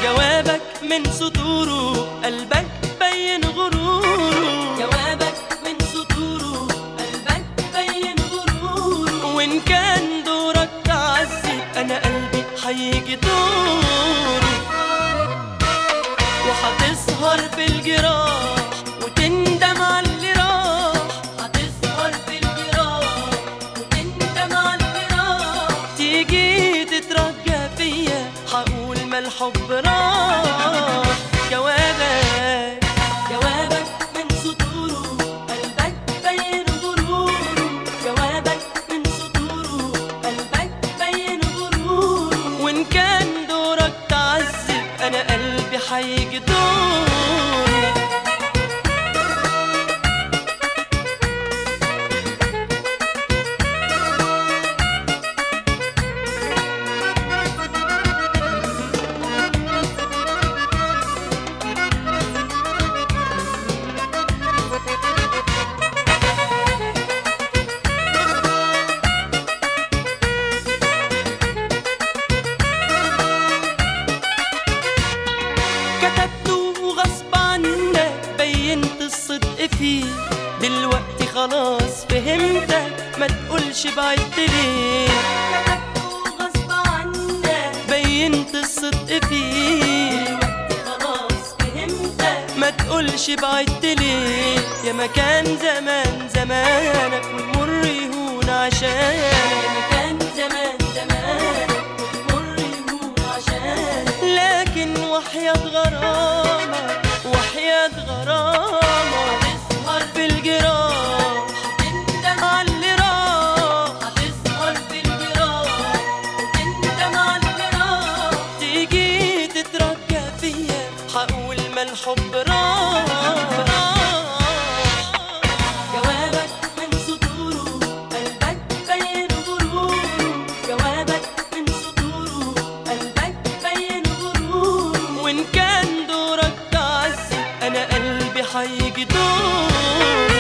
جوابك من سطوره قلبك بين غروره جوابك من سطوره قلبك بين غروره وإن كان دورك تعذب أنا قلبي هيجي دوره وهتسهر في الجراح وتندم على اللي راح هتسهر في الجراح وتندم على اللي راح تيجي تترجى فيا هقول ما الحب راح جوابك جوابك من سطوره قلبك بين غروره جوابك من سطوره قلبك بين غروره وإن كان دورك تعذب أنا قلبي هيجي دوره كتبته غصب عنك بينت الصدق فيه دلوقتي خلاص فهمتك ما تقولش بعدت ليه كتبته غصب عنك بينت الصدق فيه دلوقتي خلاص فهمتك ما تقولش بعدت ليه يا مكان زمان زمانك والمر يهون عشانك كان زمان زمان والمر يهون عشانك لكن وحياة غرامك وحياة غرامك هتسهر في الجراح وتندم على اللي راح هتسهر في الجراح وتندم على اللي راح تيجي تترجى فيا هقول ما الحب راح جوابك من سطوره قلبك بين غروره جوابك من سطوره قلبك بين غروره وإن كان دورك تعذب أنا قلبي هيجي دور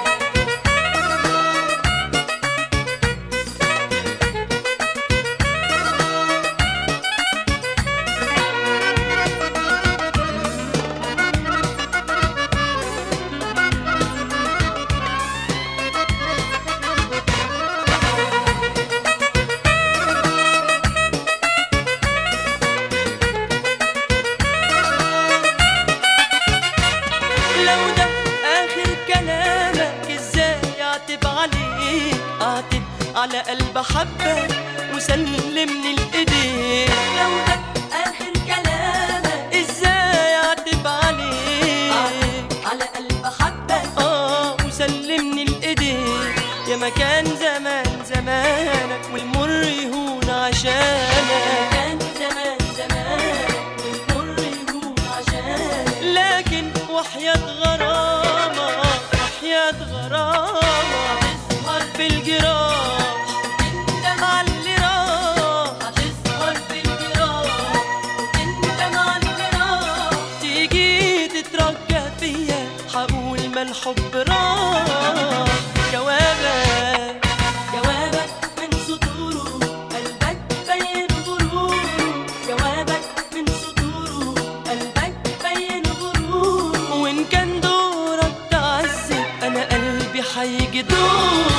لو ده آخر كلامك ازاي اعتب عليك اعتب على قلب حبك وسلمني الايديك لو ده آخر كلامك ازاي اعتب عليك على قلب حبك اه وسلمني الايديك يا مكان زمان زمانك والمر يهون عشانك كان زمان زمان والمر يهون عشانك لكن وحياة غرامة وحياة غرامة هتسهر في الجراح وتندم على اللي راح هتسهر في الجراح وتندم على اللي راح تيجي تترجى فيا هقول ما الحب راح جوابك جوابك من سطوره قلبك بين غروره جوابك من سطوره قلبك بين غروره وإن كان دورك تعذب أنا قلبي هيجي دور